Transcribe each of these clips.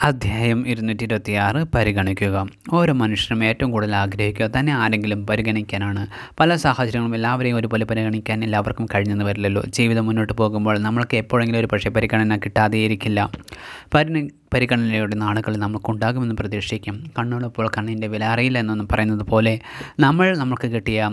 അധ്യായം ഇരുന്നൂറ്റി ഇരുപത്തിയാറ് പരിഗണിക്കുക ഓരോ മനുഷ്യനും ഏറ്റവും കൂടുതൽ ആഗ്രഹിക്കുക തന്നെ ആരെങ്കിലും പരിഗണിക്കാനാണ് പല സാഹചര്യങ്ങളും എല്ലാവരെയും ഒരുപോലെ പരിഗണിക്കാൻ എല്ലാവർക്കും കഴിഞ്ഞെന്ന് വരില്ലല്ലോ ജീവിതം മുന്നോട്ട് പോകുമ്പോൾ നമ്മൾക്ക് എപ്പോഴെങ്കിലും ഒരു പക്ഷേ പരിഗണന കിട്ടാതെയിരിക്കില്ല പരിണ പരിഗണനയുടെ നാളുകൾ നമുക്കുണ്ടാകുമെന്ന് പ്രതീക്ഷിക്കും കണ്ണുള്ളപ്പോൾ കണ്ണിൻ്റെ വില അറിയില്ല എന്നൊന്നും പറയുന്നത് പോലെ നമ്മൾ നമുക്ക് കിട്ടിയ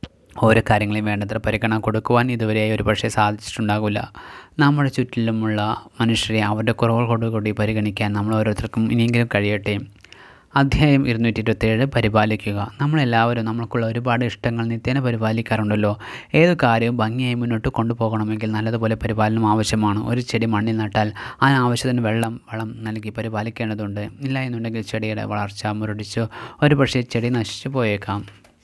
ഓരോ കാര്യങ്ങളെയും വേണ്ടത്ര പരിഗണന കൊടുക്കുവാൻ ഇതുവരെ ഒരു പക്ഷേ സാധിച്ചിട്ടുണ്ടാകില്ല നമ്മുടെ ചുറ്റിലുമുള്ള മനുഷ്യരെ അവരുടെ കുറവുകളോട് കൂടി പരിഗണിക്കാൻ നമ്മൾ ഓരോരുത്തർക്കും ഇനിയെങ്കിലും കഴിയട്ടെ അധ്യായം ഇരുന്നൂറ്റി ഇരുപത്തേഴ് പരിപാലിക്കുക നമ്മളെല്ലാവരും നമ്മൾക്കുള്ള ഒരുപാട് ഇഷ്ടങ്ങൾ നിത്യേന പരിപാലിക്കാറുണ്ടല്ലോ ഏത് കാര്യവും ഭംഗിയായി മുന്നോട്ട് കൊണ്ടുപോകണമെങ്കിൽ നല്ലതുപോലെ പരിപാലനം ആവശ്യമാണ് ഒരു ചെടി മണ്ണിൽ നട്ടാൽ ആ ആവശ്യത്തിന് വെള്ളം വളം നൽകി പരിപാലിക്കേണ്ടതുണ്ട് ഇല്ല എന്നുണ്ടെങ്കിൽ ചെടിയുടെ വളർച്ച മുരടിച്ചു ഒരു പക്ഷേ ചെടി നശിച്ചു പോയേക്കാം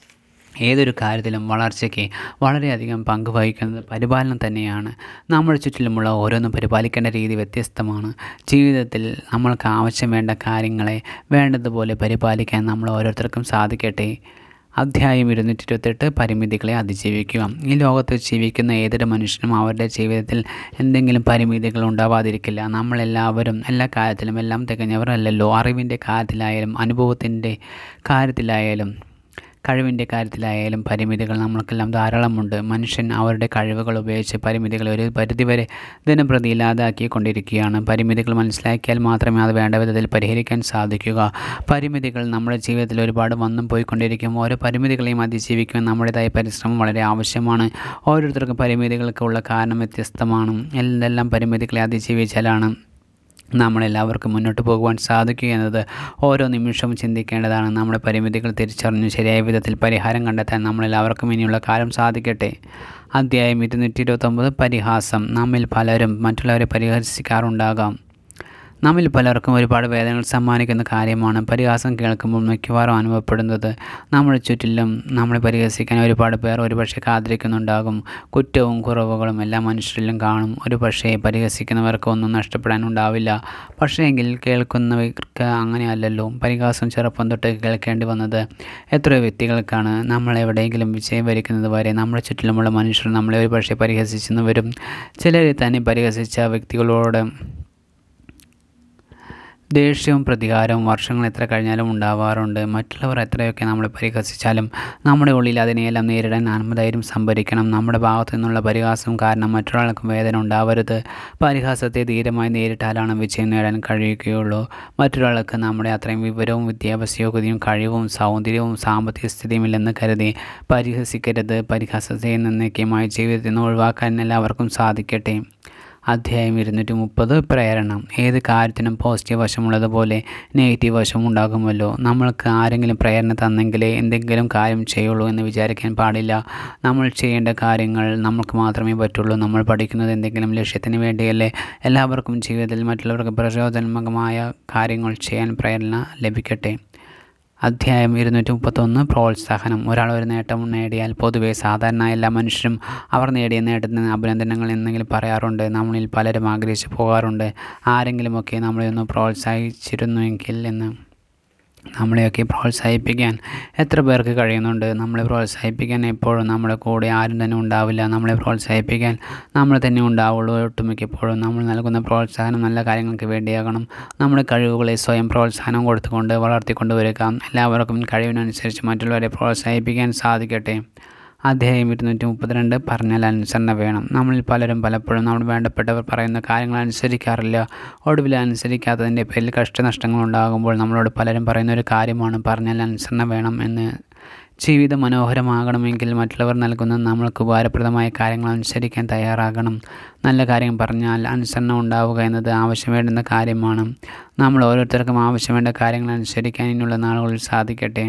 ഏതൊരു കാര്യത്തിലും വളർച്ചയ്ക്ക് വളരെയധികം പങ്ക് വഹിക്കുന്നത് പരിപാലനം തന്നെയാണ് നമ്മുടെ ചുറ്റിലുമുള്ള ഓരോന്നും പരിപാലിക്കേണ്ട രീതി വ്യത്യസ്തമാണ് ജീവിതത്തിൽ നമ്മൾക്ക് ആവശ്യം വേണ്ട കാര്യങ്ങളെ വേണ്ടതുപോലെ പരിപാലിക്കാൻ നമ്മൾ ഓരോരുത്തർക്കും സാധിക്കട്ടെ അധ്യായം ഇരുന്നൂറ്റി ഇരുപത്തെട്ട് പരിമിതികളെ അതിജീവിക്കുക ഈ ലോകത്ത് ജീവിക്കുന്ന ഏതൊരു മനുഷ്യനും അവരുടെ ജീവിതത്തിൽ എന്തെങ്കിലും പരിമിതികൾ ഉണ്ടാവാതിരിക്കില്ല നമ്മളെല്ലാവരും എല്ലാ കാര്യത്തിലും എല്ലാം തികഞ്ഞവരല്ലല്ലോ അറിവിൻ്റെ കാര്യത്തിലായാലും അനുഭവത്തിൻ്റെ കാര്യത്തിലായാലും കഴിവിൻ്റെ കാര്യത്തിലായാലും പരിമിതികൾ നമ്മൾക്കെല്ലാം ധാരാളമുണ്ട് മനുഷ്യൻ അവരുടെ കഴിവുകൾ ഉപയോഗിച്ച് പരിമിതികൾ ഒരു പരിധിവരെ ദിനപ്രതി ഇല്ലാതാക്കിക്കൊണ്ടിരിക്കുകയാണ് പരിമിതികൾ മനസ്സിലാക്കിയാൽ മാത്രമേ അത് വേണ്ട വിധത്തിൽ പരിഹരിക്കാൻ സാധിക്കുക പരിമിതികൾ നമ്മുടെ ജീവിതത്തിൽ ഒരുപാട് വന്നും പോയിക്കൊണ്ടിരിക്കും ഓരോ പരിമിതികളെയും അതിജീവിക്കുവാൻ നമ്മുടേതായ പരിശ്രമം വളരെ ആവശ്യമാണ് ഓരോരുത്തർക്കും പരിമിതികൾക്കുള്ള കാരണം വ്യത്യസ്തമാണ് എന്തെല്ലാം പരിമിതികളെ അതിജീവിച്ചാലാണ് നമ്മളെല്ലാവർക്കും മുന്നോട്ട് പോകുവാൻ സാധിക്കുക എന്നത് ഓരോ നിമിഷവും ചിന്തിക്കേണ്ടതാണ് നമ്മുടെ പരിമിതികൾ തിരിച്ചറിഞ്ഞ് ശരിയായ വിധത്തിൽ പരിഹാരം കണ്ടെത്താൻ നമ്മളെല്ലാവർക്കും ഇനിയുള്ള കാലം സാധിക്കട്ടെ അധ്യായം ഇരുന്നൂറ്റി ഇരുപത്തൊമ്പത് പരിഹാസം നമ്മിൽ പലരും മറ്റുള്ളവരെ പരിഹസിക്കാറുണ്ടാകാം നമ്മിൽ പലർക്കും ഒരുപാട് വേദനകൾ സമ്മാനിക്കുന്ന കാര്യമാണ് പരിഹാസം കേൾക്കുമ്പോൾ മിക്കവാറും അനുഭവപ്പെടുന്നത് നമ്മുടെ ചുറ്റിലും നമ്മളെ പരിഹസിക്കാൻ ഒരുപാട് പേർ ഒരുപക്ഷെ കാത്തിരിക്കുന്നുണ്ടാകും കുറ്റവും കുറവുകളും എല്ലാ മനുഷ്യരിലും കാണും ഒരുപക്ഷെ പരിഹസിക്കുന്നവർക്ക് ഒന്നും നഷ്ടപ്പെടാനുണ്ടാവില്ല പക്ഷേ എങ്കിൽ കേൾക്കുന്നവർക്ക് അങ്ങനെയല്ലല്ലോ പരിഹാസം ചെറുപ്പം തൊട്ട് കേൾക്കേണ്ടി വന്നത് എത്രയോ വ്യക്തികൾക്കാണ് നമ്മൾ എവിടെയെങ്കിലും വിജയം വരിക്കുന്നത് വരെ നമ്മുടെ ചുറ്റിലുമുള്ള മനുഷ്യർ നമ്മളെ ഒരുപക്ഷെ പരിഹസിച്ചെന്ന് വരും ചിലരെ തന്നെ പരിഹസിച്ച വ്യക്തികളോട് ദേഷ്യവും പ്രതികാരവും വർഷങ്ങൾ എത്ര കഴിഞ്ഞാലും ഉണ്ടാവാറുണ്ട് മറ്റുള്ളവർ എത്രയൊക്കെ നമ്മളെ പരിഹസിച്ചാലും നമ്മുടെ ഉള്ളിൽ അതിനെയെല്ലാം നേരിടാൻ ആത്മധൈര്യം സംഭരിക്കണം നമ്മുടെ ഭാഗത്തു നിന്നുള്ള പരിഹാസം കാരണം മറ്റൊരാൾക്കും വേദന ഉണ്ടാവരുത് പരിഹാസത്തെ ധീരമായി നേരിട്ടാലാണ് വിജയം നേടാൻ കഴിയുകയുള്ളൂ മറ്റൊരാൾക്ക് നമ്മുടെ അത്രയും വിവരവും വിദ്യാഭ്യാസ യോഗ്യതയും കഴിവും സൗന്ദര്യവും സാമ്പത്തിക സ്ഥിതിയും ഇല്ലെന്ന് കരുതി പരിഹസിക്കരുത് പരിഹാസത്തെ എന്നേക്കുമായി ജീവിതത്തിൽ നിന്ന് ഒഴിവാക്കാൻ എല്ലാവർക്കും സാധിക്കട്ടെ അധ്യായം ഇരുന്നൂറ്റി മുപ്പത് പ്രേരണ ഏത് കാര്യത്തിനും പോസിറ്റീവ് വശമുള്ളതുപോലെ നെഗറ്റീവ് വശം ഉണ്ടാകുമല്ലോ നമ്മൾക്ക് ആരെങ്കിലും പ്രേരണ തന്നെങ്കിലേ എന്തെങ്കിലും കാര്യം ചെയ്യുള്ളൂ എന്ന് വിചാരിക്കാൻ പാടില്ല നമ്മൾ ചെയ്യേണ്ട കാര്യങ്ങൾ നമുക്ക് മാത്രമേ പറ്റുള്ളൂ നമ്മൾ പഠിക്കുന്നത് എന്തെങ്കിലും ലക്ഷ്യത്തിന് വേണ്ടിയല്ലേ എല്ലാവർക്കും ജീവിതത്തിൽ മറ്റുള്ളവർക്ക് പ്രചോദനാത്മകമായ കാര്യങ്ങൾ ചെയ്യാൻ പ്രേരണ ലഭിക്കട്ടെ അധ്യായം ഇരുന്നൂറ്റി മുപ്പത്തൊന്ന് പ്രോത്സാഹനം ഒരാൾ ഒരു നേട്ടം നേടിയാൽ പൊതുവെ സാധാരണ എല്ലാ മനുഷ്യരും അവർ നേടിയ നേട്ടത്തിന് അഭിനന്ദനങ്ങൾ എന്നെങ്കിലും പറയാറുണ്ട് നമ്മളിൽ പലരും ആഗ്രഹിച്ചു പോകാറുണ്ട് ആരെങ്കിലുമൊക്കെ നമ്മളെ ഒന്ന് പ്രോത്സാഹിച്ചിരുന്നുവെങ്കിൽ എന്ന് നമ്മളെയൊക്കെ പ്രോത്സാഹിപ്പിക്കാൻ എത്ര പേർക്ക് കഴിയുന്നുണ്ട് നമ്മളെ പ്രോത്സാഹിപ്പിക്കാൻ എപ്പോഴും നമ്മുടെ കൂടെ ആരും തന്നെ ഉണ്ടാവില്ല നമ്മളെ പ്രോത്സാഹിപ്പിക്കാൻ നമ്മൾ തന്നെ ഉണ്ടാവുള്ളൂ ഒട്ടുമിക്കപ്പോഴും നമ്മൾ നൽകുന്ന പ്രോത്സാഹനം നല്ല കാര്യങ്ങൾക്ക് വേണ്ടിയാകണം നമ്മുടെ കഴിവുകളെ സ്വയം പ്രോത്സാഹനം കൊടുത്തുകൊണ്ട് വളർത്തിക്കൊണ്ട് വരിക എല്ലാവർക്കും കഴിവിനനുസരിച്ച് മറ്റുള്ളവരെ പ്രോത്സാഹിപ്പിക്കാൻ സാധിക്കട്ടെ അധ്യായം ഇരുന്നൂറ്റി മുപ്പത്തിരണ്ട് പറഞ്ഞാൽ അനുസരണ വേണം നമ്മളിൽ പലരും പലപ്പോഴും നമ്മൾ വേണ്ടപ്പെട്ടവർ പറയുന്ന കാര്യങ്ങൾ അനുസരിക്കാറില്ല ഒടുവിൽ അനുസരിക്കാത്തതിൻ്റെ പേരിൽ കഷ്ടനഷ്ടങ്ങൾ ഉണ്ടാകുമ്പോൾ നമ്മളോട് പലരും പറയുന്ന ഒരു കാര്യമാണ് പറഞ്ഞാൽ അനുസരണ വേണം എന്ന് ജീവിതം മനോഹരമാകണമെങ്കിൽ മറ്റുള്ളവർ നൽകുന്ന നമ്മൾക്ക് ഉപകാരപ്രദമായ കാര്യങ്ങൾ അനുസരിക്കാൻ തയ്യാറാകണം നല്ല കാര്യം പറഞ്ഞാൽ അനുസരണം ഉണ്ടാവുക എന്നത് ആവശ്യം വേണ്ടുന്ന കാര്യമാണ് നമ്മൾ ഓരോരുത്തർക്കും ആവശ്യം വേണ്ട കാര്യങ്ങൾ അനുസരിക്കാൻ ഇനിയുള്ള നാളുകളിൽ സാധിക്കട്ടെ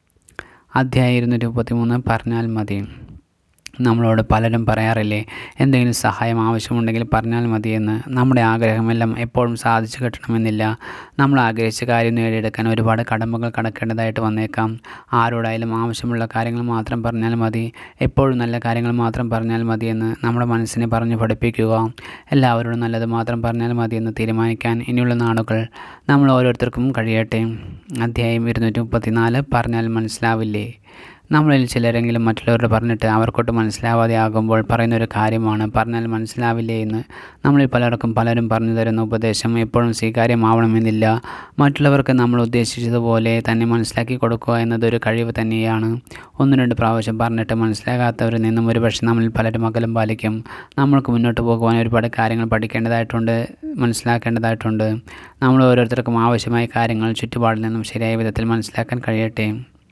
അധ്യായം ഇരുന്നൂറ്റി മുപ്പത്തി മൂന്ന് പറഞ്ഞാൽ മതി നമ്മളോട് പലരും പറയാറില്ലേ എന്തെങ്കിലും സഹായം ആവശ്യമുണ്ടെങ്കിൽ പറഞ്ഞാൽ മതിയെന്ന് നമ്മുടെ ആഗ്രഹമെല്ലാം എപ്പോഴും സാധിച്ചു കിട്ടണമെന്നില്ല നമ്മൾ ആഗ്രഹിച്ച കാര്യം നേടിയെടുക്കാൻ ഒരുപാട് കടമ്പകൾ കടക്കേണ്ടതായിട്ട് വന്നേക്കാം ആരോടായാലും ആവശ്യമുള്ള കാര്യങ്ങൾ മാത്രം പറഞ്ഞാൽ മതി എപ്പോഴും നല്ല കാര്യങ്ങൾ മാത്രം പറഞ്ഞാൽ മതിയെന്ന് നമ്മുടെ മനസ്സിനെ പറഞ്ഞു പഠിപ്പിക്കുക എല്ലാവരോടും നല്ലത് മാത്രം പറഞ്ഞാൽ മതിയെന്ന് തീരുമാനിക്കാൻ ഇനിയുള്ള നാളുകൾ നമ്മൾ ഓരോരുത്തർക്കും കഴിയട്ടെ അധ്യായം ഇരുന്നൂറ്റി മുപ്പത്തിനാല് പറഞ്ഞാൽ മനസ്സിലാവില്ലേ നമ്മളിൽ ചിലരെങ്കിലും മറ്റുള്ളവരോട് പറഞ്ഞിട്ട് അവർക്കൊട്ട് മനസ്സിലാവാതെ ആകുമ്പോൾ പറയുന്ന ഒരു കാര്യമാണ് പറഞ്ഞാൽ മനസ്സിലാവില്ലേ എന്ന് നമ്മളിൽ പലർക്കും പലരും പറഞ്ഞു തരുന്ന ഉപദേശം എപ്പോഴും സ്വീകാര്യമാവണമെന്നില്ല മറ്റുള്ളവർക്ക് നമ്മൾ ഉദ്ദേശിച്ചതുപോലെ തന്നെ മനസ്സിലാക്കി കൊടുക്കുക എന്നതൊരു കഴിവ് തന്നെയാണ് ഒന്ന് രണ്ട് പ്രാവശ്യം പറഞ്ഞിട്ട് മനസ്സിലാകാത്തവരിൽ നിന്നും ഒരുപക്ഷെ നമ്മളിൽ പലരും അകലം പാലിക്കും നമ്മൾക്ക് മുന്നോട്ട് പോകുവാൻ ഒരുപാട് കാര്യങ്ങൾ പഠിക്കേണ്ടതായിട്ടുണ്ട് മനസ്സിലാക്കേണ്ടതായിട്ടുണ്ട് നമ്മൾ ഓരോരുത്തർക്കും ആവശ്യമായ കാര്യങ്ങൾ ചുറ്റുപാടിൽ നിന്നും ശരിയായ വിധത്തിൽ മനസ്സിലാക്കാൻ കഴിയട്ടെ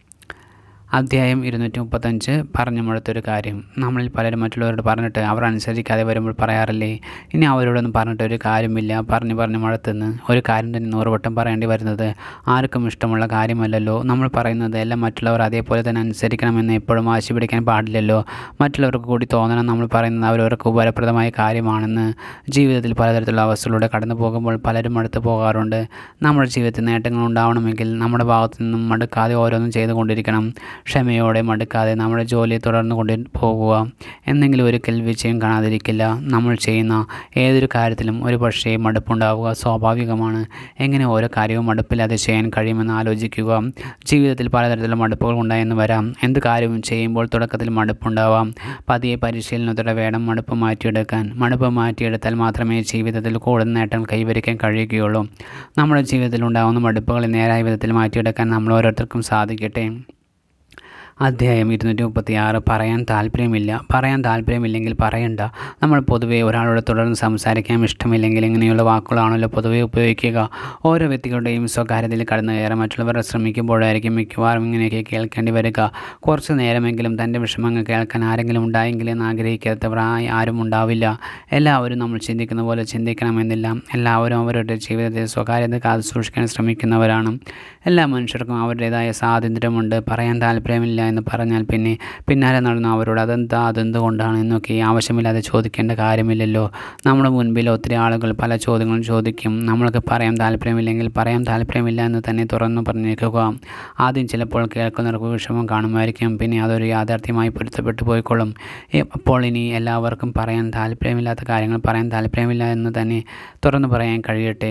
അധ്യായം ഇരുന്നൂറ്റി മുപ്പത്തഞ്ച് പറഞ്ഞു മുഴത്തൊരു കാര്യം നമ്മളിൽ പലരും മറ്റുള്ളവരോട് പറഞ്ഞിട്ട് അവർ അനുസരിക്കാതെ വരുമ്പോൾ പറയാറില്ലേ ഇനി അവരോടൊന്നും പറഞ്ഞിട്ട് ഒരു കാര്യമില്ല പറഞ്ഞു പറഞ്ഞു മഴത്തുനിന്ന് ഒരു കാര്യം തന്നെ നൂറുവട്ടം പറയേണ്ടി വരുന്നത് ആർക്കും ഇഷ്ടമുള്ള കാര്യമല്ലല്ലോ നമ്മൾ പറയുന്നത് എല്ലാം മറ്റുള്ളവർ അതേപോലെ തന്നെ അനുസരിക്കണമെന്ന് എപ്പോഴും വാശി പിടിക്കാൻ പാടില്ലല്ലോ മറ്റുള്ളവർക്ക് കൂടി തോന്നണം നമ്മൾ പറയുന്നത് അവരവർക്ക് ഉപകാരപ്രദമായ കാര്യമാണെന്ന് ജീവിതത്തിൽ പലതരത്തിലുള്ള അവസ്ഥകളിലൂടെ കടന്നു പോകുമ്പോൾ പലരും അടുത്ത് പോകാറുണ്ട് നമ്മുടെ ജീവിതത്തിൽ നേട്ടങ്ങൾ ഉണ്ടാവണമെങ്കിൽ നമ്മുടെ ഭാഗത്തു നിന്നും മടുക്കാതെ ഓരോന്നും ചെയ്തുകൊണ്ടിരിക്കണം ക്ഷമയോടെ മടുക്കാതെ നമ്മുടെ ജോലി തുടർന്നു കൊണ്ട് പോകുക എന്തെങ്കിലും ഒരിക്കൽ വിജയം കാണാതിരിക്കില്ല നമ്മൾ ചെയ്യുന്ന ഏതൊരു കാര്യത്തിലും ഒരു പക്ഷേ മടുപ്പുണ്ടാവുക സ്വാഭാവികമാണ് എങ്ങനെ ഓരോ കാര്യവും മടുപ്പില്ലാതെ ചെയ്യാൻ കഴിയുമെന്ന് ആലോചിക്കുക ജീവിതത്തിൽ പലതരത്തിലുള്ള മടുപ്പുകൾ ഉണ്ടായെന്ന് വരാം എന്ത് കാര്യവും ചെയ്യുമ്പോൾ തുടക്കത്തിൽ മടുപ്പുണ്ടാവാം പതിയെ പരിശീലനത്തോടെ വേണം മടുപ്പ് മാറ്റിയെടുക്കാൻ മടുപ്പ് മാറ്റിയെടുത്താൽ മാത്രമേ ജീവിതത്തിൽ കൂടുതൽ നേട്ടം കൈവരിക്കാൻ കഴിയുകയുള്ളൂ നമ്മുടെ ജീവിതത്തിൽ ഉണ്ടാകുന്ന മടുപ്പുകളെ നേരായ വിധത്തിൽ മാറ്റിയെടുക്കാൻ നമ്മൾ ഓരോരുത്തർക്കും സാധിക്കട്ടെ അധ്യായം ഇരുന്നൂറ്റി മുപ്പത്തി ആറ് പറയാൻ താല്പര്യമില്ല പറയാൻ താല്പര്യമില്ലെങ്കിൽ പറയണ്ട നമ്മൾ പൊതുവേ ഒരാളോട് തുടർന്ന് സംസാരിക്കാൻ ഇഷ്ടമില്ലെങ്കിൽ ഇങ്ങനെയുള്ള വാക്കുകളാണല്ലോ പൊതുവേ ഉപയോഗിക്കുക ഓരോ വ്യക്തികളുടെയും സ്വകാര്യതയിൽ കടന്നു കയറാൻ മറ്റുള്ളവർ ശ്രമിക്കുമ്പോഴായിരിക്കും മിക്കവാറും ഇങ്ങനെയൊക്കെ കേൾക്കേണ്ടി വരിക കുറച്ച് നേരമെങ്കിലും തൻ്റെ വിഷമങ്ങൾ കേൾക്കാൻ ആരെങ്കിലും ഉണ്ടായെങ്കിലെന്ന് ആഗ്രഹിക്കാത്തവർ ആരും ഉണ്ടാവില്ല എല്ലാവരും നമ്മൾ ചിന്തിക്കുന്ന പോലെ ചിന്തിക്കണമെന്നില്ല എല്ലാവരും അവരുടെ ജീവിതത്തിൽ സ്വകാര്യത കാത്തു സൂക്ഷിക്കാൻ ശ്രമിക്കുന്നവരാണ് എല്ലാ മനുഷ്യർക്കും അവരുടേതായ സ്വാതന്ത്ര്യമുണ്ട് പറയാൻ താല്പര്യമില്ല എന്ന് പറഞ്ഞാൽ പിന്നെ പിന്നാലെ നടന്നു അവരോട് അതെന്താ അതെന്തുകൊണ്ടാണ് എന്നൊക്കെ ആവശ്യമില്ലാതെ ചോദിക്കേണ്ട കാര്യമില്ലല്ലോ നമ്മുടെ മുൻപിൽ ഒത്തിരി ആളുകൾ പല ചോദ്യങ്ങളും ചോദിക്കും നമ്മൾക്ക് പറയാൻ താല്പര്യമില്ലെങ്കിൽ പറയാൻ താല്പര്യമില്ല എന്ന് തന്നെ തുറന്നു പറഞ്ഞേക്കുക ആദ്യം ചിലപ്പോൾ കേൾക്കുന്നവർക്ക് വിഷമം കാണുമായിരിക്കും പിന്നെ അതൊരു യാഥാർത്ഥ്യമായി പൊരുത്തപ്പെട്ടു പോയിക്കൊള്ളും അപ്പോൾ ഇനി എല്ലാവർക്കും പറയാൻ താല്പര്യമില്ലാത്ത കാര്യങ്ങൾ പറയാൻ താല്പര്യമില്ല എന്ന് തന്നെ തുറന്നു പറയാൻ കഴിയട്ടെ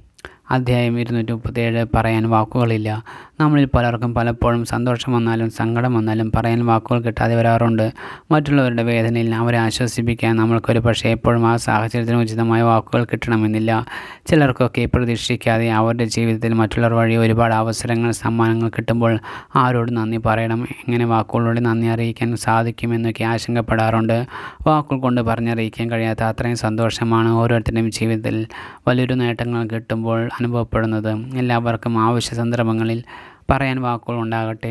അധ്യായം ഇരുന്നൂറ്റി മുപ്പത്തേഴ് പറയാൻ വാക്കുകളില്ല നമ്മളിൽ പലർക്കും പലപ്പോഴും സന്തോഷം വന്നാലും സങ്കടം വന്നാലും പറയാൻ വാക്കുകൾ കിട്ടാതെ വരാറുണ്ട് മറ്റുള്ളവരുടെ വേദനയിൽ അവരെ ആശ്വസിപ്പിക്കാൻ നമ്മൾക്കൊരു പക്ഷേ എപ്പോഴും ആ സാഹചര്യത്തിന് ഉചിതമായ വാക്കുകൾ കിട്ടണമെന്നില്ല ചിലർക്കൊക്കെ പ്രതീക്ഷിക്കാതെ അവരുടെ ജീവിതത്തിൽ മറ്റുള്ളവർ വഴി ഒരുപാട് അവസരങ്ങൾ സമ്മാനങ്ങൾ കിട്ടുമ്പോൾ ആരോട് നന്ദി പറയണം എങ്ങനെ വാക്കുകളിലൂടെ നന്ദി അറിയിക്കാൻ സാധിക്കുമെന്നൊക്കെ ആശങ്കപ്പെടാറുണ്ട് വാക്കുകൾ കൊണ്ട് പറഞ്ഞറിയിക്കാൻ കഴിയാത്ത അത്രയും സന്തോഷമാണ് ഓരോരുത്തരുടെയും ജീവിതത്തിൽ വലിയൊരു നേട്ടങ്ങൾ കിട്ടുമ്പോൾ അനുഭവപ്പെടുന്നത് എല്ലാവർക്കും ആവശ്യ സന്ദർഭങ്ങളിൽ പറയാൻ വാക്കുകൾ ഉണ്ടാകട്ടെ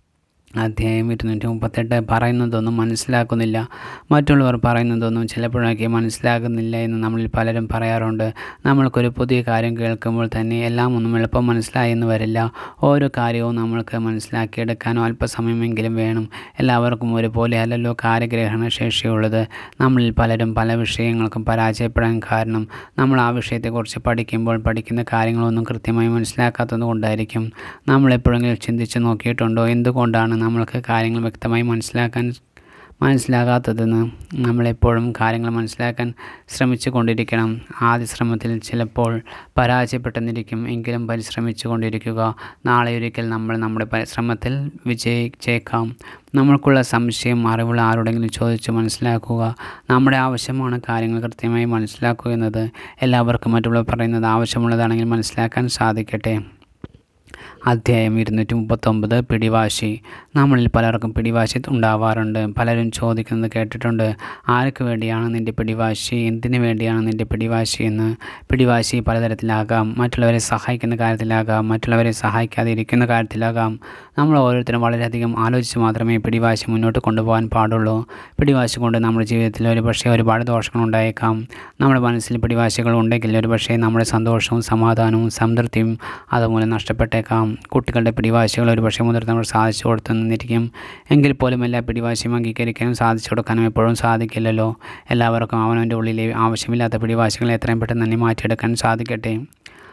അധ്യായം ഇരുന്നൂറ്റി മുപ്പത്തെട്ട് പറയുന്നതൊന്നും മനസ്സിലാക്കുന്നില്ല മറ്റുള്ളവർ പറയുന്നതൊന്നും ചിലപ്പോഴൊക്കെ മനസ്സിലാകുന്നില്ല എന്ന് നമ്മളിൽ പലരും പറയാറുണ്ട് നമ്മൾക്കൊരു പുതിയ കാര്യം കേൾക്കുമ്പോൾ തന്നെ എല്ലാം ഒന്നും എളുപ്പം മനസ്സിലായെന്ന് വരില്ല ഓരോ കാര്യവും നമ്മൾക്ക് മനസ്സിലാക്കിയെടുക്കാനോ അല്പസമയമെങ്കിലും വേണം എല്ലാവർക്കും ഒരുപോലെ അല്ലല്ലോ കാര്യഗ്രഹണ ശേഷിയുള്ളത് നമ്മളിൽ പലരും പല വിഷയങ്ങൾക്കും പരാജയപ്പെടാൻ കാരണം നമ്മൾ ആ വിഷയത്തെക്കുറിച്ച് പഠിക്കുമ്പോൾ പഠിക്കുന്ന കാര്യങ്ങളൊന്നും കൃത്യമായി മനസ്സിലാക്കാത്തത് കൊണ്ടായിരിക്കും നമ്മൾ എപ്പോഴെങ്കിലും ചിന്തിച്ച് നോക്കിയിട്ടുണ്ടോ എന്തുകൊണ്ടാണ് നമ്മൾക്ക് കാര്യങ്ങൾ വ്യക്തമായി മനസ്സിലാക്കാൻ മനസ്സിലാകാത്തതെന്ന് നമ്മളെപ്പോഴും കാര്യങ്ങൾ മനസ്സിലാക്കാൻ ശ്രമിച്ചു കൊണ്ടിരിക്കണം ആദ്യ ശ്രമത്തിൽ ചിലപ്പോൾ പരാജയപ്പെട്ടെന്നിരിക്കും എങ്കിലും പരിശ്രമിച്ചു കൊണ്ടിരിക്കുക നാളെ ഒരിക്കൽ നമ്മൾ നമ്മുടെ പരിശ്രമത്തിൽ വിജയിച്ചേക്കാം നമ്മൾക്കുള്ള സംശയം അറിവുള്ള ആരോടെങ്കിലും ചോദിച്ച് മനസ്സിലാക്കുക നമ്മുടെ ആവശ്യമാണ് കാര്യങ്ങൾ കൃത്യമായി മനസ്സിലാക്കുക എന്നത് എല്ലാവർക്കും മറ്റുള്ളവർ പറയുന്നത് ആവശ്യമുള്ളതാണെങ്കിൽ മനസ്സിലാക്കാൻ സാധിക്കട്ടെ അധ്യായം ഇരുന്നൂറ്റി മുപ്പത്തൊമ്പത് പിടിവാശി നമ്മളിൽ പലർക്കും പിടിവാശി ഉണ്ടാവാറുണ്ട് പലരും ചോദിക്കുന്നത് കേട്ടിട്ടുണ്ട് ആർക്ക് വേണ്ടിയാണ് നിൻ്റെ പിടിവാശി എന്തിനു വേണ്ടിയാണ് നിൻ്റെ പിടിവാശി എന്ന് പിടിവാശി പലതരത്തിലാകാം മറ്റുള്ളവരെ സഹായിക്കുന്ന കാര്യത്തിലാകാം മറ്റുള്ളവരെ സഹായിക്കാതെ ഇരിക്കുന്ന കാര്യത്തിലാകാം നമ്മൾ ഓരോരുത്തരും വളരെയധികം ആലോചിച്ച് മാത്രമേ പിടിവാശി മുന്നോട്ട് കൊണ്ടുപോകാൻ പാടുള്ളൂ പിടിവാശി കൊണ്ട് നമ്മുടെ ജീവിതത്തിൽ ഒരു പക്ഷേ ഒരുപാട് ദോഷങ്ങൾ ഉണ്ടായേക്കാം നമ്മുടെ മനസ്സിൽ പിടിവാശികൾ ഉണ്ടെങ്കിൽ ഒരു പക്ഷേ നമ്മുടെ സന്തോഷവും സമാധാനവും സംതൃപ്തിയും അതുമൂലം നഷ്ടപ്പെട്ടേക്കാം കുട്ടികളുടെ പിടിവാശികൾ ഒരു പക്ഷേ മുതിർന്നവർ സാധിച്ചു കൊടുത്തെന്നിരിക്കും എങ്കിൽ പോലും എല്ലാ പിടിവാശിയും അംഗീകരിക്കാനും സാധിച്ചു കൊടുക്കാനും എപ്പോഴും സാധിക്കില്ലല്ലോ എല്ലാവർക്കും അവനവൻ്റെ ഉള്ളിലെ ആവശ്യമില്ലാത്ത പിടിവാശികളെ എത്രയും പെട്ടെന്ന് തന്നെ മാറ്റിയെടുക്കാൻ സാധിക്കട്ടെ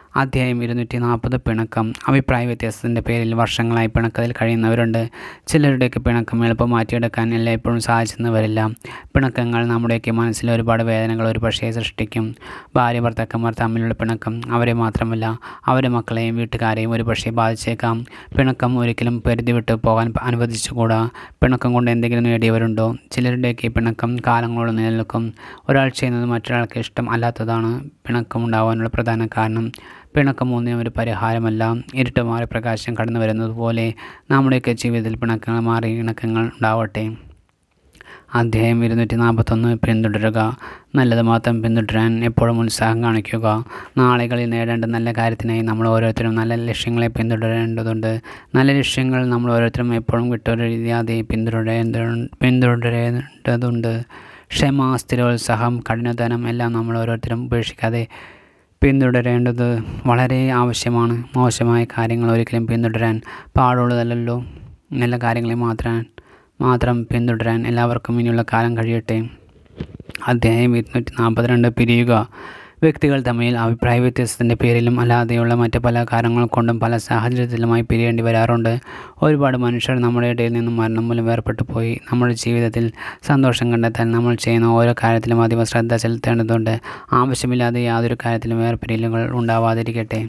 അധ്യായം ഇരുന്നൂറ്റി നാൽപ്പത് പിണക്കം അഭിപ്രായ വ്യത്യാസത്തിൻ്റെ പേരിൽ വർഷങ്ങളായി പിണക്കത്തിൽ കഴിയുന്നവരുണ്ട് ചിലരുടെയൊക്കെ പിണക്കം എളുപ്പം മാറ്റിയെടുക്കാൻ എല്ലായ്പ്പോഴും സാധിച്ചെന്ന് വരില്ല പിണക്കങ്ങൾ നമ്മുടെയൊക്കെ മനസ്സിൽ ഒരുപാട് വേദനകൾ ഒരു പക്ഷേ സൃഷ്ടിക്കും ഭാര്യ ഭർത്താക്കന്മാർ തമ്മിലുള്ള പിണക്കം അവരെ മാത്രമല്ല അവരുടെ മക്കളെയും വീട്ടുകാരെയും ഒരു പക്ഷേ ബാധിച്ചേക്കാം പിണക്കം ഒരിക്കലും പരിധി വിട്ട് പോകാൻ അനുവദിച്ചുകൂടാ പിണക്കം കൊണ്ട് എന്തെങ്കിലും നേടിയവരുണ്ടോ ചിലരുടെയൊക്കെ പിണക്കം കാലങ്ങളോളം നിലനിൽക്കും ഒരാൾ ചെയ്യുന്നത് മറ്റൊരാൾക്ക് ഇഷ്ടം അല്ലാത്തതാണ് പിണക്കം ഉണ്ടാവാനുള്ള പ്രധാന കാരണം പിണക്കം ഒന്നിനും ഒരു പരിഹാരമല്ല ഇരുട്ട് മാറി പ്രകാശം കടന്നു വരുന്നത് പോലെ നമ്മുടെയൊക്കെ ജീവിതത്തിൽ പിണക്കങ്ങൾ മാറി ഇണക്കങ്ങൾ ഉണ്ടാവട്ടെ അധ്യായം ഇരുന്നൂറ്റി നാൽപ്പത്തൊന്ന് പിന്തുടരുക നല്ലത് മാത്രം പിന്തുടരാൻ എപ്പോഴും ഉത്സാഹം കാണിക്കുക നാളുകളിൽ നേടേണ്ട നല്ല കാര്യത്തിനായി നമ്മൾ ഓരോരുത്തരും നല്ല ലക്ഷ്യങ്ങളെ പിന്തുടരേണ്ടതുണ്ട് നല്ല ലക്ഷ്യങ്ങൾ നമ്മൾ ഓരോരുത്തരും എപ്പോഴും വിട്ടുവരിയാതെ പിന്തുടരേണ്ട പിന്തുടരേണ്ടതുണ്ട് ക്ഷമ സ്ഥിരോത്സാഹം കഠിനധനം എല്ലാം നമ്മൾ ഓരോരുത്തരും ഉപേക്ഷിക്കാതെ പിന്തുടരേണ്ടത് വളരെ ആവശ്യമാണ് മോശമായ കാര്യങ്ങൾ ഒരിക്കലും പിന്തുടരാൻ പാടുള്ളതല്ലല്ലോ നല്ല കാര്യങ്ങളെ മാത്രം മാത്രം പിന്തുടരാൻ എല്ലാവർക്കും ഇനിയുള്ള കാലം കഴിയട്ടെ അധ്യായം ഇരുന്നൂറ്റി നാൽപ്പത്തിരണ്ട് പിരിയുക വ്യക്തികൾ തമ്മിൽ അഭിപ്രായ വ്യത്യാസത്തിൻ്റെ പേരിലും അല്ലാതെയുള്ള മറ്റ് പല കാരണങ്ങൾ കൊണ്ടും പല സാഹചര്യത്തിലുമായി പിരിയേണ്ടി വരാറുണ്ട് ഒരുപാട് മനുഷ്യർ നമ്മുടെ ഇടയിൽ നിന്നും മരണം മൂലം വേർപെട്ടു പോയി നമ്മുടെ ജീവിതത്തിൽ സന്തോഷം കണ്ടെത്താൻ നമ്മൾ ചെയ്യുന്ന ഓരോ കാര്യത്തിലും അധികം ശ്രദ്ധ ചെലുത്തേണ്ടതുണ്ട് ആവശ്യമില്ലാതെ യാതൊരു കാര്യത്തിലും വേർപിരിയലുകൾ ഉണ്ടാവാതിരിക്കട്ടെ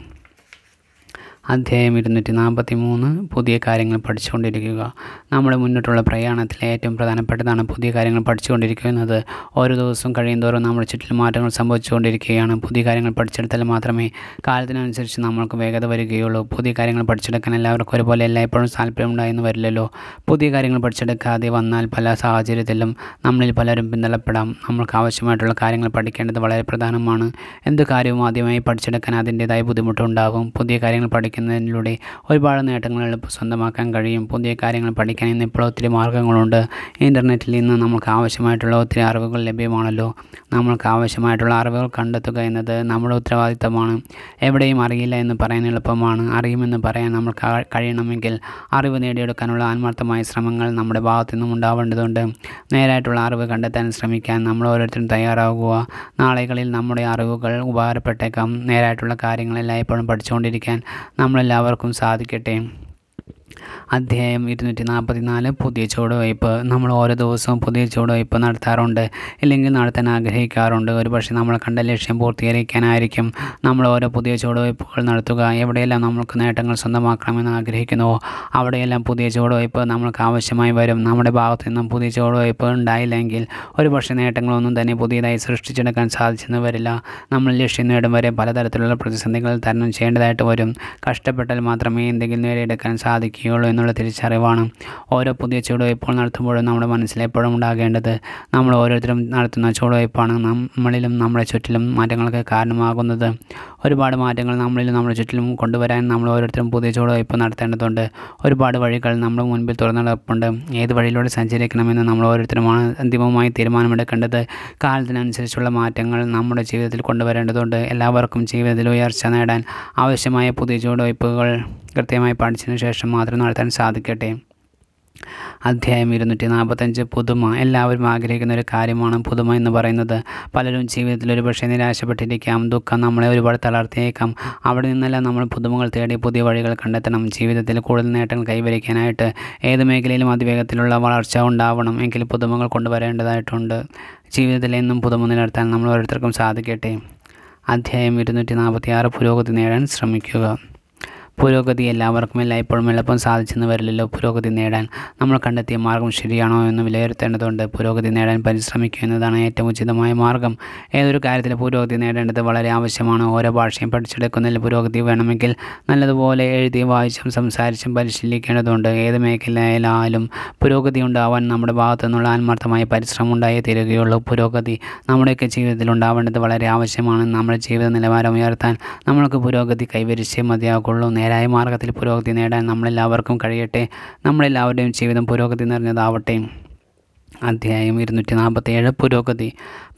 അധ്യായം ഇരുന്നൂറ്റി നാൽപ്പത്തി മൂന്ന് പുതിയ കാര്യങ്ങൾ പഠിച്ചുകൊണ്ടിരിക്കുക നമ്മുടെ മുന്നോട്ടുള്ള പ്രയാണത്തിൽ ഏറ്റവും പ്രധാനപ്പെട്ടതാണ് പുതിയ കാര്യങ്ങൾ പഠിച്ചുകൊണ്ടിരിക്കുന്നത് ഓരോ ദിവസവും കഴിയുന്തോറും നമ്മുടെ ചുറ്റിലും മാറ്റങ്ങൾ സംഭവിച്ചുകൊണ്ടിരിക്കുകയാണ് പുതിയ കാര്യങ്ങൾ പഠിച്ചെടുത്താൽ മാത്രമേ കാലത്തിനനുസരിച്ച് നമ്മൾക്ക് വേഗത വരികയുള്ളൂ പുതിയ കാര്യങ്ങൾ പഠിച്ചെടുക്കാൻ എല്ലാവർക്കും ഒരുപോലെ എല്ലായ്പ്പോഴും താല്പര്യമുണ്ടായെന്ന് വരില്ലല്ലോ പുതിയ കാര്യങ്ങൾ പഠിച്ചെടുക്കാതെ വന്നാൽ പല സാഹചര്യത്തിലും നമ്മളിൽ പലരും പിന്തള്ളപ്പെടാം നമ്മൾക്ക് ആവശ്യമായിട്ടുള്ള കാര്യങ്ങൾ പഠിക്കേണ്ടത് വളരെ പ്രധാനമാണ് എന്ത് കാര്യവും ആദ്യമായി പഠിച്ചെടുക്കാൻ അതിൻ്റേതായ ബുദ്ധിമുട്ടുണ്ടാകും പുതിയ കാര്യങ്ങൾ പഠിക്കുന്നതിലൂടെ ഒരുപാട് നേട്ടങ്ങൾ എളുപ്പം സ്വന്തമാക്കാൻ കഴിയും പുതിയ കാര്യങ്ങൾ പഠിക്കാൻ ഇന്ന് ഇപ്പോൾ ഒത്തിരി മാർഗ്ഗങ്ങളുണ്ട് ഇൻ്റർനെറ്റിൽ ഇന്ന് നമുക്ക് ആവശ്യമായിട്ടുള്ള ഒത്തിരി അറിവുകൾ ലഭ്യമാണല്ലോ നമ്മൾക്ക് ആവശ്യമായിട്ടുള്ള അറിവുകൾ കണ്ടെത്തുക എന്നത് നമ്മുടെ ഉത്തരവാദിത്തമാണ് എവിടെയും അറിയില്ല എന്ന് പറയാൻ എളുപ്പമാണ് അറിയുമെന്ന് പറയാൻ നമ്മൾ കഴിയണമെങ്കിൽ അറിവ് നേടിയെടുക്കാനുള്ള ആത്മാർത്ഥമായ ശ്രമങ്ങൾ നമ്മുടെ ഭാഗത്തു നിന്നും ഉണ്ടാവേണ്ടതുണ്ട് നേരായിട്ടുള്ള അറിവ് കണ്ടെത്താൻ ശ്രമിക്കാൻ നമ്മൾ ഓരോരുത്തരും തയ്യാറാകുക നാളുകളിൽ നമ്മുടെ അറിവുകൾ ഉപകാരപ്പെട്ടേക്കാം നേരായിട്ടുള്ള കാര്യങ്ങൾ എല്ലായ്പ്പോഴും പഠിച്ചുകൊണ്ടിരിക്കാൻ നമ്മളെല്ലാവർക്കും സാധിക്കട്ടെ അധ്യായം ഇരുന്നൂറ്റി നാൽപ്പത്തി നാല് പുതിയ ചുവടുവയ്പ് നമ്മൾ ഓരോ ദിവസവും പുതിയ ചുവടുവയ്പ് നടത്താറുണ്ട് ഇല്ലെങ്കിൽ നടത്താൻ ആഗ്രഹിക്കാറുണ്ട് ഒരുപക്ഷെ നമ്മൾ കണ്ട ലക്ഷ്യം പൂർത്തീകരിക്കാനായിരിക്കും നമ്മൾ ഓരോ പുതിയ ചുവടുവയ്പ്പുകൾ നടത്തുക എവിടെയെല്ലാം നമ്മൾക്ക് നേട്ടങ്ങൾ സ്വന്തമാക്കണമെന്ന് ആഗ്രഹിക്കുന്നുവോ അവിടെയെല്ലാം പുതിയ ചുവടുവയ്പ് നമ്മൾക്ക് ആവശ്യമായി വരും നമ്മുടെ ഭാഗത്തു നിന്നും പുതിയ ചുവടുവയ്പ് ഉണ്ടായില്ലെങ്കിൽ ഒരുപക്ഷെ നേട്ടങ്ങളൊന്നും തന്നെ പുതിയതായി സൃഷ്ടിച്ചെടുക്കാൻ സാധിച്ചെന്ന് വരില്ല നമ്മൾ ലക്ഷ്യം നേടും വരെ പലതരത്തിലുള്ള പ്രതിസന്ധികൾ തരണം ചെയ്യേണ്ടതായിട്ട് വരും കഷ്ടപ്പെട്ടാൽ മാത്രമേ എന്തെങ്കിലും നേടിയെടുക്കാൻ സാധിക്കുകയുള്ളൂ എന്നുള്ള തിരിച്ചറിവാണ് ഓരോ പുതിയ ചുവടുവയ്പ്പുകൾ നടത്തുമ്പോഴും നമ്മുടെ മനസ്സിൽ എപ്പോഴും ഉണ്ടാകേണ്ടത് നമ്മൾ ഓരോരുത്തരും നടത്തുന്ന ചുവടുവയ്പ്പാണ് നമ്മളിലും നമ്മുടെ ചുറ്റിലും മാറ്റങ്ങൾക്ക് കാരണമാകുന്നത് ഒരുപാട് മാറ്റങ്ങൾ നമ്മളിലും നമ്മുടെ ചുറ്റിലും കൊണ്ടുവരാൻ നമ്മൾ ഓരോരുത്തരും പുതിയ ചുവടുവയ്പ് നടത്തേണ്ടതുണ്ട് ഒരുപാട് വഴികൾ നമ്മുടെ മുൻപിൽ തുറന്നു കിടപ്പുണ്ട് ഏത് വഴിയിലൂടെ സഞ്ചരിക്കണമെന്ന് നമ്മൾ ഓരോരുത്തരുമാണ് അന്തിമമായി തീരുമാനമെടുക്കേണ്ടത് കാലത്തിനനുസരിച്ചുള്ള മാറ്റങ്ങൾ നമ്മുടെ ജീവിതത്തിൽ കൊണ്ടുവരേണ്ടതുണ്ട് എല്ലാവർക്കും ജീവിതത്തിൽ ഉയർച്ച നേടാൻ ആവശ്യമായ പുതിയ ചുവടുവയ്പ്പുകൾ കൃത്യമായി പഠിച്ചതിന് ശേഷം മാത്രം നടത്താൻ സാധിക്കട്ടെ അധ്യായം ഇരുന്നൂറ്റി നാൽപ്പത്തഞ്ച് പുതുമ എല്ലാവരും ആഗ്രഹിക്കുന്ന ഒരു കാര്യമാണ് പുതുമ എന്ന് പറയുന്നത് പലരും ജീവിതത്തിൽ ഒരുപക്ഷെ നിരാശപ്പെട്ടിരിക്കാം ദുഃഖം നമ്മളെ ഒരുപാട് തളർത്തിയേക്കാം അവിടെ നിന്നെല്ലാം നമ്മൾ പുതുമകൾ തേടി പുതിയ വഴികൾ കണ്ടെത്തണം ജീവിതത്തിൽ കൂടുതൽ നേട്ടങ്ങൾ കൈവരിക്കാനായിട്ട് ഏത് മേഖലയിലും അതിവേഗത്തിലുള്ള വളർച്ച ഉണ്ടാവണം എങ്കിൽ പുതുമകൾ കൊണ്ടുവരേണ്ടതായിട്ടുണ്ട് ജീവിതത്തിൽ എന്നും പുതുമ നിലനിർത്താൻ നമ്മൾ ഓരോരുത്തർക്കും സാധിക്കട്ടെ അധ്യായം ഇരുന്നൂറ്റി നാൽപ്പത്തി ആറ് പുരോഗതി നേടാൻ ശ്രമിക്കുക പുരോഗതി എല്ലാവർക്കും എല്ലായ്പ്പോഴും എളുപ്പം സാധിച്ചെന്ന് വരില്ലല്ലോ പുരോഗതി നേടാൻ നമ്മൾ കണ്ടെത്തിയ മാർഗം ശരിയാണോ എന്ന് വിലയിരുത്തേണ്ടതുണ്ട് പുരോഗതി നേടാൻ പരിശ്രമിക്കുക എന്നതാണ് ഏറ്റവും ഉചിതമായ മാർഗം ഏതൊരു കാര്യത്തിൽ പുരോഗതി നേടേണ്ടത് വളരെ ആവശ്യമാണ് ഓരോ ഭാഷയും പഠിച്ചെടുക്കുന്നതിൽ പുരോഗതി വേണമെങ്കിൽ നല്ലതുപോലെ എഴുതി വായിച്ചും സംസാരിച്ചും പരിശീലിക്കേണ്ടതുണ്ട് ഏത് മേഖലയിലായാലും പുരോഗതി ഉണ്ടാവാൻ നമ്മുടെ ഭാഗത്തു നിന്നുള്ള ആത്മാർത്ഥമായ പരിശ്രമം ഉണ്ടായേ തീരുകയുള്ളൂ പുരോഗതി നമ്മുടെയൊക്കെ ജീവിതത്തിൽ ഉണ്ടാവേണ്ടത് വളരെ ആവശ്യമാണ് നമ്മുടെ ജീവിത നിലവാരം ഉയർത്താൻ നമ്മൾക്ക് പുരോഗതി കൈവരിച്ചേ മതിയാകുള്ളൂ നേരായ മാർഗത്തിൽ പുരോഗതി നേടാൻ നമ്മളെല്ലാവർക്കും കഴിയട്ടെ നമ്മളെല്ലാവരുടെയും ജീവിതം പുരോഗതി നിറഞ്ഞതാവട്ടെ അധ്യായം ഇരുന്നൂറ്റി നാൽപ്പത്തേഴ് പുരോഗതി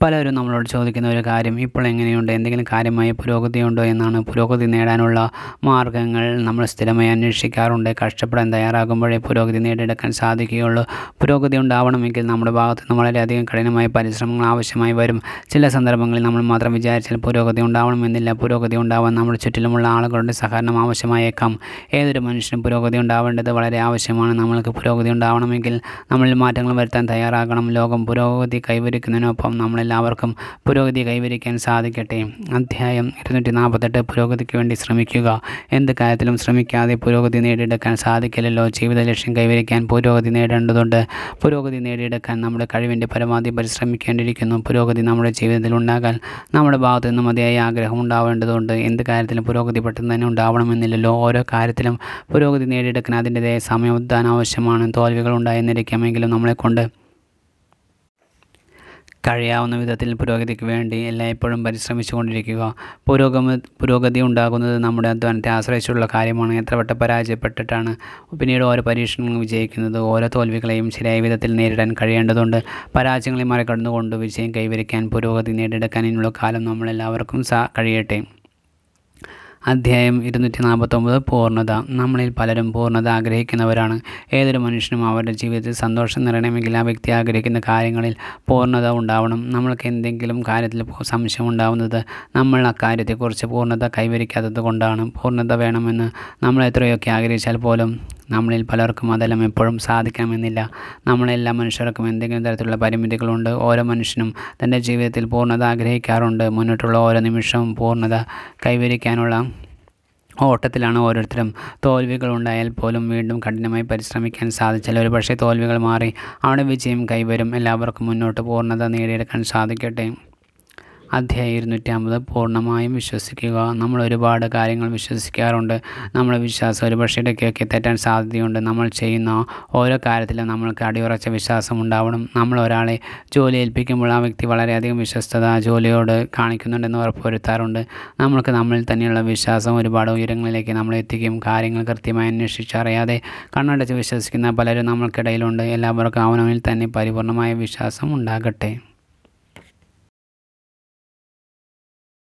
പലരും നമ്മളോട് ചോദിക്കുന്ന ഒരു കാര്യം ഇപ്പോൾ എങ്ങനെയുണ്ട് എന്തെങ്കിലും കാര്യമായ പുരോഗതിയുണ്ടോ എന്നാണ് പുരോഗതി നേടാനുള്ള മാർഗങ്ങൾ നമ്മൾ സ്ഥിരമായി അന്വേഷിക്കാറുണ്ട് കഷ്ടപ്പെടാൻ തയ്യാറാകുമ്പോഴേ പുരോഗതി നേടിയെടുക്കാൻ സാധിക്കുകയുള്ളൂ പുരോഗതി ഉണ്ടാവണമെങ്കിൽ നമ്മുടെ ഭാഗത്തു നിന്ന് വളരെയധികം കഠിനമായ പരിശ്രമങ്ങൾ ആവശ്യമായി വരും ചില സന്ദർഭങ്ങളിൽ നമ്മൾ മാത്രം വിചാരിച്ചാൽ പുരോഗതി ഉണ്ടാവണമെന്നില്ല പുരോഗതി ഉണ്ടാവാൻ നമ്മുടെ ചുറ്റിലുമുള്ള ആളുകളുടെ സഹകരണം ആവശ്യമായേക്കാം ഏതൊരു മനുഷ്യനും പുരോഗതി ഉണ്ടാവേണ്ടത് വളരെ ആവശ്യമാണ് നമ്മൾക്ക് പുരോഗതി ഉണ്ടാവണമെങ്കിൽ നമ്മളിൽ മാറ്റങ്ങൾ വരുത്താൻ തയ്യാറാകണം ലോകം പുരോഗതി കൈവരിക്കുന്നതിനൊപ്പം നമ്മളെല്ലാവർക്കും പുരോഗതി കൈവരിക്കാൻ സാധിക്കട്ടെ അധ്യായം ഇരുന്നൂറ്റി നാൽപ്പത്തെട്ട് പുരോഗതിക്ക് വേണ്ടി ശ്രമിക്കുക എന്ത് കാര്യത്തിലും ശ്രമിക്കാതെ പുരോഗതി നേടിയെടുക്കാൻ സാധിക്കില്ലല്ലോ ജീവിത ലക്ഷ്യം കൈവരിക്കാൻ പുരോഗതി നേടേണ്ടതുണ്ട് പുരോഗതി നേടിയെടുക്കാൻ നമ്മുടെ കഴിവിൻ്റെ പരമാവധി പരിശ്രമിക്കേണ്ടിയിരിക്കുന്നു പുരോഗതി നമ്മുടെ ജീവിതത്തിൽ ഉണ്ടാകാൻ നമ്മുടെ ഭാഗത്തു നിന്ന് മതിയായ ആഗ്രഹം ഉണ്ടാവേണ്ടതുണ്ട് എന്ത് കാര്യത്തിലും പുരോഗതി പെട്ടെന്ന് തന്നെ ഉണ്ടാവണമെന്നില്ലല്ലോ ഓരോ കാര്യത്തിലും പുരോഗതി നേടിയെടുക്കാൻ അതിൻ്റെതായ സമയം ഉദ്ധാനം ആവശ്യമാണ് തോൽവികൾ ഉണ്ടായെന്നിരിക്കാമെങ്കിലും നമ്മളെക്കൊണ്ട് കഴിയാവുന്ന വിധത്തിൽ പുരോഗതിക്ക് വേണ്ടി എല്ലായ്പ്പോഴും പരിശ്രമിച്ചു കൊണ്ടിരിക്കുക പുരോഗമ പുരോഗതി ഉണ്ടാകുന്നത് നമ്മുടെ അധ്വാനത്തെ ആശ്രയിച്ചുള്ള കാര്യമാണ് എത്ര വട്ടം പരാജയപ്പെട്ടിട്ടാണ് പിന്നീട് ഓരോ പരീക്ഷണങ്ങളും വിജയിക്കുന്നത് ഓരോ തോൽവികളെയും ശരിയായ വിധത്തിൽ നേരിടാൻ കഴിയേണ്ടതുണ്ട് പരാജയങ്ങളെ മറികടന്നുകൊണ്ട് വിജയം കൈവരിക്കാൻ പുരോഗതി നേടിയെടുക്കാൻ ഇനിയുള്ള കാലം നമ്മളെല്ലാവർക്കും സാ കഴിയട്ടെ അധ്യായം ഇരുന്നൂറ്റി നാൽപ്പത്തൊമ്പത് പൂർണ്ണത നമ്മളിൽ പലരും പൂർണ്ണത ആഗ്രഹിക്കുന്നവരാണ് ഏതൊരു മനുഷ്യനും അവരുടെ ജീവിതത്തിൽ സന്തോഷം നിറയണമെങ്കിൽ ആ വ്യക്തി ആഗ്രഹിക്കുന്ന കാര്യങ്ങളിൽ പൂർണ്ണത ഉണ്ടാവണം നമ്മൾക്ക് എന്തെങ്കിലും കാര്യത്തിൽ സംശയം ഉണ്ടാവുന്നത് നമ്മൾ ആ കാര്യത്തെക്കുറിച്ച് പൂർണ്ണത കൈവരിക്കാത്തത് കൊണ്ടാണ് പൂർണ്ണത വേണമെന്ന് നമ്മൾ എത്രയൊക്കെ ആഗ്രഹിച്ചാൽ പോലും നമ്മളിൽ പലർക്കും അതെല്ലാം എപ്പോഴും സാധിക്കണമെന്നില്ല നമ്മളെല്ലാ മനുഷ്യർക്കും എന്തെങ്കിലും തരത്തിലുള്ള പരിമിതികളുണ്ട് ഓരോ മനുഷ്യനും തൻ്റെ ജീവിതത്തിൽ പൂർണ്ണത ആഗ്രഹിക്കാറുണ്ട് മുന്നോട്ടുള്ള ഓരോ നിമിഷവും പൂർണ്ണത കൈവരിക്കാനുള്ള ഓട്ടത്തിലാണ് ഓരോരുത്തരും തോൽവികൾ ഉണ്ടായാൽ പോലും വീണ്ടും കഠിനമായി പരിശ്രമിക്കാൻ സാധിച്ചാൽ ഒരു പക്ഷേ തോൽവികൾ മാറി അവിടെ വിജയം കൈവരും എല്ലാവർക്കും മുന്നോട്ട് പൂർണ്ണത നേടിയെടുക്കാൻ സാധിക്കട്ടെ അധ്യായം ഇരുന്നൂറ്റി അമ്പത് പൂർണ്ണമായും വിശ്വസിക്കുക നമ്മൾ ഒരുപാട് കാര്യങ്ങൾ വിശ്വസിക്കാറുണ്ട് നമ്മുടെ വിശ്വാസം ഒരു പക്ഷേ ഇടയ്ക്കൊക്കെ തെറ്റാൻ സാധ്യതയുണ്ട് നമ്മൾ ചെയ്യുന്ന ഓരോ കാര്യത്തിലും നമ്മൾക്ക് അടിയുറച്ച വിശ്വാസം ഉണ്ടാവണം നമ്മൾ ഒരാളെ ജോലി ഏൽപ്പിക്കുമ്പോൾ ആ വ്യക്തി വളരെയധികം വിശ്വസ്തത ആ ജോലിയോട് കാണിക്കുന്നുണ്ടെന്ന് ഉറപ്പുവരുത്താറുണ്ട് നമ്മൾക്ക് നമ്മളിൽ തന്നെയുള്ള വിശ്വാസം ഒരുപാട് ഉയരങ്ങളിലേക്ക് നമ്മൾ എത്തിക്കും കാര്യങ്ങൾ കൃത്യമായി അന്വേഷിച്ചറിയാതെ കണ്ണടച്ച് വിശ്വസിക്കുന്ന പലരും നമ്മൾക്കിടയിലുണ്ട് എല്ലാവർക്കും അവനവനിൽ തന്നെ പരിപൂർണമായ വിശ്വാസം ഉണ്ടാകട്ടെ